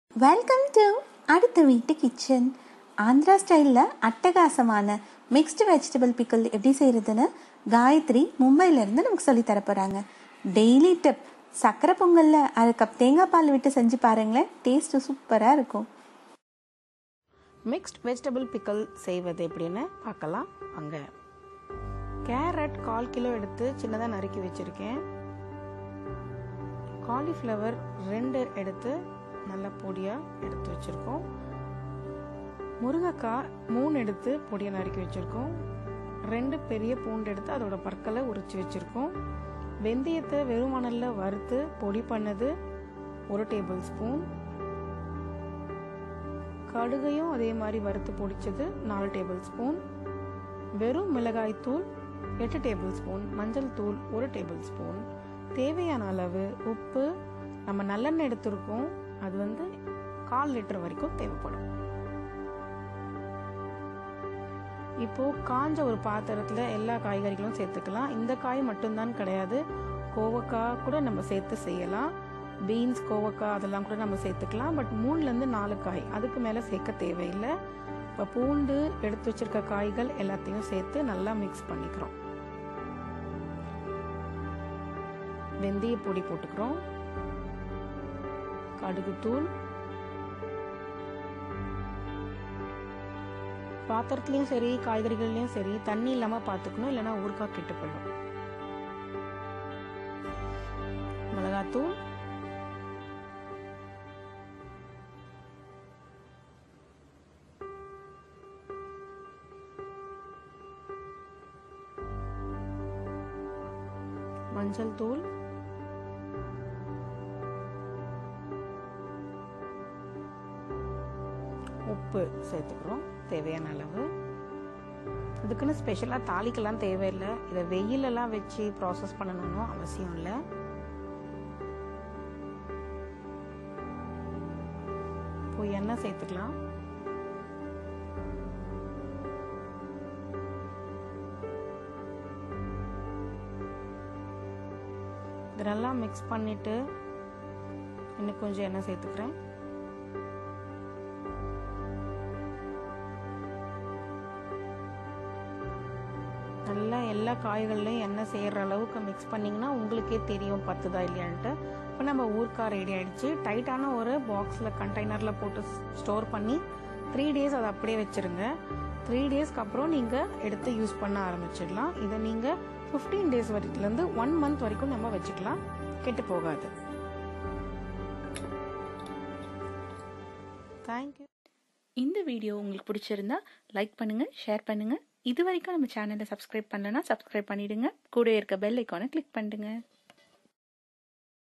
welcome to அடுத்த வீட்டு kitchen Andhra ஸ்டைலில் அட்டகாசமான மிக்ஸ்டு வெஜிடபிள் பிக்கல் எப்படி செய்கிறதுன்னு காயத்ரி மும்பையிலேருந்து நமக்கு சொல்லி தர போகிறாங்க டெய்லி டிப் சக்கரை பொங்கலில் அரை கப் தேங்காய் பால் விட்டு செஞ்சு பாருங்களேன் டேஸ்ட்டு சூப்பராக இருக்கும் மிக்ஸ்ட் வெஜிடபிள் பிக்கல் செய்வது எப்படின்னு பார்க்கலாம் வாங்க கேரட் கால் கிலோ எடுத்து சின்னதாக நறுக்கி வச்சுருக்கேன் காலிஃப்ளவர் ரெண்டு எடுத்து நல்ல பொடியாக எடுத்து வச்சுருக்கோம் முருங்கைக்காய் மூணு எடுத்து பொடியாக நறுக்கி வச்சுருக்கோம் ரெண்டு பெரிய பூண்டு எடுத்து அதோட பற்களை உரிச்சு வச்சுருக்கோம் வெந்தயத்தை வெறும் மணலில் வறுத்து பொடி பண்ணது ஒரு டேபிள் ஸ்பூன் கடுகையும் அதே மாதிரி வறுத்து பொடிச்சது நாலு டேபிள் ஸ்பூன் வெறும் மிளகாய் தூள் எட்டு டேபிள் ஸ்பூன் மஞ்சள் தூள் ஒரு டேபிள் ஸ்பூன் தேவையான அளவு உப்பு நம்ம நல்லெண்ணெய் எடுத்திருக்கோம் அது வந்து கால் லிட்டர் வரைக்கும் தேவைப்படும் இப்போ காஞ்ச ஒரு பாத்திரத்துல எல்லா காய்கறிகளும் சேர்த்துக்கலாம் இந்த காய் மட்டும்தான் கிடையாது கோவக்காய் கூட நம்ம சேர்த்து செய்யலாம் பீன்ஸ் கோவக்காய் அதெல்லாம் கூட நம்ம சேர்த்துக்கலாம் பட் மூணுலேருந்து நாலு காய் அதுக்கு மேலே சேர்க்க தேவையில்லை இப்போ பூண்டு எடுத்து வச்சிருக்க காய்கள் எல்லாத்தையும் சேர்த்து நல்லா மிக்ஸ் பண்ணிக்கிறோம் வெந்தய பொடி போட்டுக்கிறோம் கடுகு தூள் பாத்திரத்துலயும் சரி காய்கறிகள்லயும் சரி தண்ணி இல்லாம பாத்துக்கணும் இல்லைன்னா ஊறுகாய் கெட்டு போயிடும் மிளகாத்தூள் மஞ்சள் தூள் உப்பு சேர்த்துக்கிறோம் தேவையான அளவு இதுக்குன்னு ஸ்பெஷலாக தாளிக்கெல்லாம் தேவையில்லை இதை வெயிலெல்லாம் வச்சு ப்ராசஸ் பண்ணணும்னு அவசியம் இல்லை இப்போ எண்ணெய் சேர்த்துக்கலாம் இது நல்லா மிக்ஸ் பண்ணிட்டு இன்னும் கொஞ்சம் எண்ணெய் சேர்த்துக்கிறேன் நல்லா எல்லா காய்கள்லையும் எண்ணெய் செய்கிற அளவுக்கு மிக்ஸ் பண்ணிங்கன்னா உங்களுக்கே தெரியும் பத்துதா இல்லையான்ட்டு இப்போ நம்ம ஊர்க்காய் ரெடி ஆகிடுச்சு டைட்டான ஒரு பாக்ஸில் கண்டெய்னரில் போட்டு ஸ்டோர் பண்ணி த்ரீ டேஸ் அதை அப்படியே வச்சுருங்க த்ரீ டேஸ்க்கு அப்புறம் நீங்கள் எடுத்து யூஸ் பண்ண ஆரம்பிச்சிடலாம் இதை நீங்கள் ஃபிஃப்டீன் டேஸ் வரைக்கும்லேருந்து ஒன் மந்த் வரைக்கும் நம்ம வச்சுக்கலாம் கெட்டு போகாது தேங்க்யூ இந்த வீடியோ உங்களுக்கு பிடிச்சிருந்தா லைக் பண்ணுங்க ஷேர் பண்ணுங்க இது வரைக்கும் நம்ம சேனலை சப்ஸ்கிரைப் பண்ணலன்னா சப்ஸ்கிரைப் பண்ணிடுங்க கூட இருக்க பெல் ஐக்கானை கிளிக் பண்ணிடுங்க